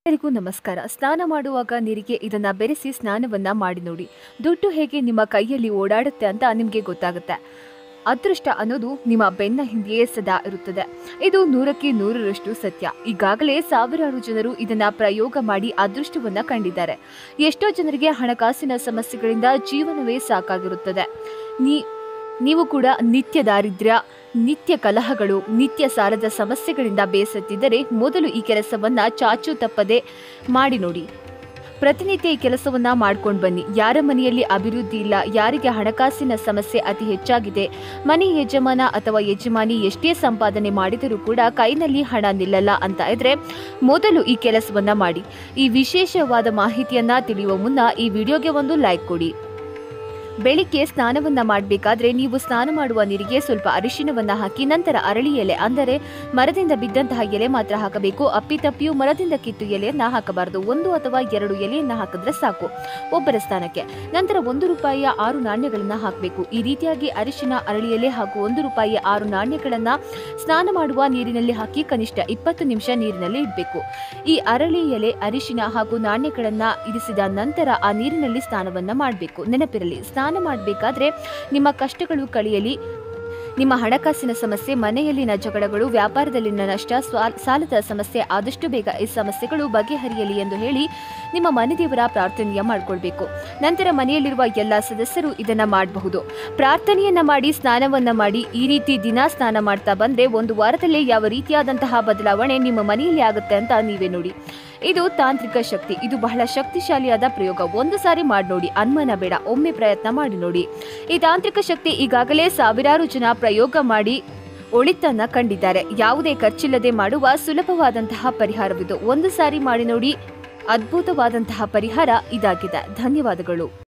ಎಲ್ಲರಿಗೂ ನಮಸ್ಕಾರ ಸ್ನಾನ ಮಾಡುವಾಗ ನೀರಿಗೆ ಇದನ್ನ ಬೆರೆಸಿ ಸ್ನಾನವನ್ನ ಮಾಡಿ ನೋಡಿ ದುಡ್ಡು ಹೇಗೆ ನಿಮ್ಮ ಕೈಯಲ್ಲಿ ಓಡಾಡುತ್ತೆ ಅಂತ ನಿಮಗೆ ಗೊತ್ತಾಗುತ್ತೆ ಅದೃಷ್ಟ ಅನ್ನೋದು ನಿಮ್ಮ ಬೆನ್ನ ಹಿಂದೆಯೇ ಸದಾ ಇರುತ್ತದೆ ಇದು ನೂರಕ್ಕೆ ನೂರರಷ್ಟು ಸತ್ಯ ಈಗಾಗಲೇ ಸಾವಿರಾರು ಜನರು ಇದನ್ನ ಪ್ರಯೋಗ ಮಾಡಿ ಅದೃಷ್ಟವನ್ನ ಕಂಡಿದ್ದಾರೆ ಎಷ್ಟೋ ಜನರಿಗೆ ಹಣಕಾಸಿನ ಸಮಸ್ಯೆಗಳಿಂದ ಜೀವನವೇ ಸಾಕಾಗಿರುತ್ತದೆ ನೀ ನೀವು ಕೂಡ ನಿತ್ಯ ದಾರಿದ್ರ್ಯ ನಿತ್ಯ ಕಲಹಗಳು ನಿತ್ಯ ಸಾಲದ ಸಮಸ್ಯೆಗಳಿಂದ ಬೇಸತ್ತಿದ್ದರೆ ಮೊದಲು ಈ ಕೆಲಸವನ್ನ ಚಾಚು ತಪ್ಪದೆ ಮಾಡಿ ನೋಡಿ ಪ್ರತಿನಿತ್ಯ ಈ ಕೆಲಸವನ್ನ ಮಾಡ್ಕೊಂಡು ಬನ್ನಿ ಯಾರ ಮನೆಯಲ್ಲಿ ಅಭಿವೃದ್ಧಿ ಇಲ್ಲ ಯಾರಿಗೆ ಹಣಕಾಸಿನ ಸಮಸ್ಯೆ ಅತಿ ಹೆಚ್ಚಾಗಿದೆ ಮನೆ ಯಜಮಾನ ಅಥವಾ ಯಜಮಾನಿ ಎಷ್ಟೇ ಸಂಪಾದನೆ ಮಾಡಿದರೂ ಕೂಡ ಕೈನಲ್ಲಿ ಹಣ ನಿಲ್ಲಲ್ಲ ಅಂತ ಇದ್ರೆ ಮೊದಲು ಈ ಕೆಲಸವನ್ನ ಮಾಡಿ ಈ ವಿಶೇಷವಾದ ಮಾಹಿತಿಯನ್ನ ತಿಳಿಯುವ ಮುನ್ನ ಈ ವಿಡಿಯೋಗೆ ಒಂದು ಲೈಕ್ ಕೊಡಿ ಬೆಳಿಗ್ಗೆ ಸ್ನಾನವನ್ನ ಮಾಡಬೇಕಾದ್ರೆ ನೀವು ಸ್ನಾನ ಮಾಡುವ ನೀರಿಗೆ ಸ್ವಲ್ಪ ಅರಿಶಿನವನ್ನ ಹಾಕಿ ನಂತರ ಅರಳಿ ಎಲೆ ಅಂದರೆ ಮರದಿಂದ ಬಿದ್ದಂತಹ ಎಲೆ ಮಾತ್ರ ಹಾಕಬೇಕು ಅಪ್ಪಿತಪ್ಪಿಯು ಮರದಿಂದ ಕಿತ್ತು ಎಲೆಯನ್ನ ಹಾಕಬಾರದು ಒಂದು ಅಥವಾ ಎರಡು ಎಲೆಯನ್ನ ಹಾಕಿದ್ರೆ ಸಾಕು ಒಬ್ಬರ ಸ್ಥಾನಕ್ಕೆ ನಂತರ ಒಂದು ರೂಪಾಯಿಯ ಆರು ನಾಣ್ಯಗಳನ್ನ ಹಾಕಬೇಕು ಈ ರೀತಿಯಾಗಿ ಅರಿಶಿನ ಅರಳಿ ಎಲೆ ಹಾಗೂ ಒಂದು ರೂಪಾಯಿಯ ಆರು ನಾಣ್ಯಗಳನ್ನ ಸ್ನಾನ ಮಾಡುವ ನೀರಿನಲ್ಲಿ ಹಾಕಿ ಕನಿಷ್ಠ ಇಪ್ಪತ್ತು ನಿಮಿಷ ನೀರಿನಲ್ಲಿ ಇಡಬೇಕು ಈ ಅರಳಿ ಎಲೆ ಅರಿಶಿನ ಹಾಗೂ ನಾಣ್ಯಗಳನ್ನ ಇರಿಸಿದ ನಂತರ ಆ ನೀರಿನಲ್ಲಿ ಸ್ನಾನವನ್ನ ಮಾಡಬೇಕು ನೆನಪಿರಲಿ ಸ್ನಾನ ಮಾಡಬೇಕಾದ್ರೆ ನಿಮ್ಮ ಕಷ್ಟಗಳು ಕಳೆಯಲಿ ನಿಮ್ಮ ಹಣಕಾಸಿನ ಸಮಸ್ಯೆ ಮನೆಯಲ್ಲಿನ ಜಗಳಗಳು ವ್ಯಾಪಾರದಲ್ಲಿನ ನಷ್ಟ ಸ್ವಾ- ಸಾಲದ ಸಮಸ್ಯೆ ಆದಷ್ಟು ಬೇಗ ಈ ಸಮಸ್ಯೆಗಳು ಬಗೆಹರಿಯಲಿ ಎಂದು ಹೇಳಿ ನಿಮ್ಮ ಮನೆದೇವರ ಪ್ರಾರ್ಥನೆಯ ಮಾಡಿಕೊಳ್ಬೇಕು ನಂತರ ಮನೆಯಲ್ಲಿರುವ ಎಲ್ಲ ಸದಸ್ಯರು ಇದನ್ನ ಮಾಡಬಹುದು ಪ್ರಾರ್ಥನೆಯನ್ನ ಮಾಡಿ ಸ್ನಾನವನ್ನ ಮಾಡಿ ಈ ರೀತಿ ದಿನ ಸ್ನಾನ ಮಾಡ್ತಾ ಬಂದ್ರೆ ಒಂದು ವಾರದಲ್ಲೇ ಯಾವ ರೀತಿಯಾದಂತಹ ಬದಲಾವಣೆ ನಿಮ್ಮ ಮನೆಯಲ್ಲಿ ಆಗುತ್ತೆ ಅಂತ ನೀವೇ ನೋಡಿ ಇದು ತಾಂತ್ರಿಕ ಶಕ್ತಿ ಇದು ಬಹಳ ಶಕ್ತಿಶಾಲಿಯಾದ ಪ್ರಯೋಗ ಒಂದು ಸಾರಿ ಮಾಡಿ ನೋಡಿ ಅನುಮಾನ ಬೇಡ ಒಮ್ಮೆ ಪ್ರಯತ್ನ ಮಾಡಿ ನೋಡಿ ಈ ತಾಂತ್ರಿಕ ಶಕ್ತಿ ಈಗಾಗಲೇ ಸಾವಿರಾರು ಜನ ಪ್ರಯೋಗ ಮಾಡಿ ಒಳಿತನ್ನ ಕಂಡಿದ್ದಾರೆ ಯಾವುದೇ ಖರ್ಚಿಲ್ಲದೆ ಮಾಡುವ ಸುಲಭವಾದಂತಹ ಪರಿಹಾರವಿದು ಒಂದು ಸಾರಿ ಮಾಡಿ ನೋಡಿ ಅದ್ಭುತವಾದಂತಹ ಪರಿಹಾರ ಇದಾಗಿದೆ ಧನ್ಯವಾದಗಳು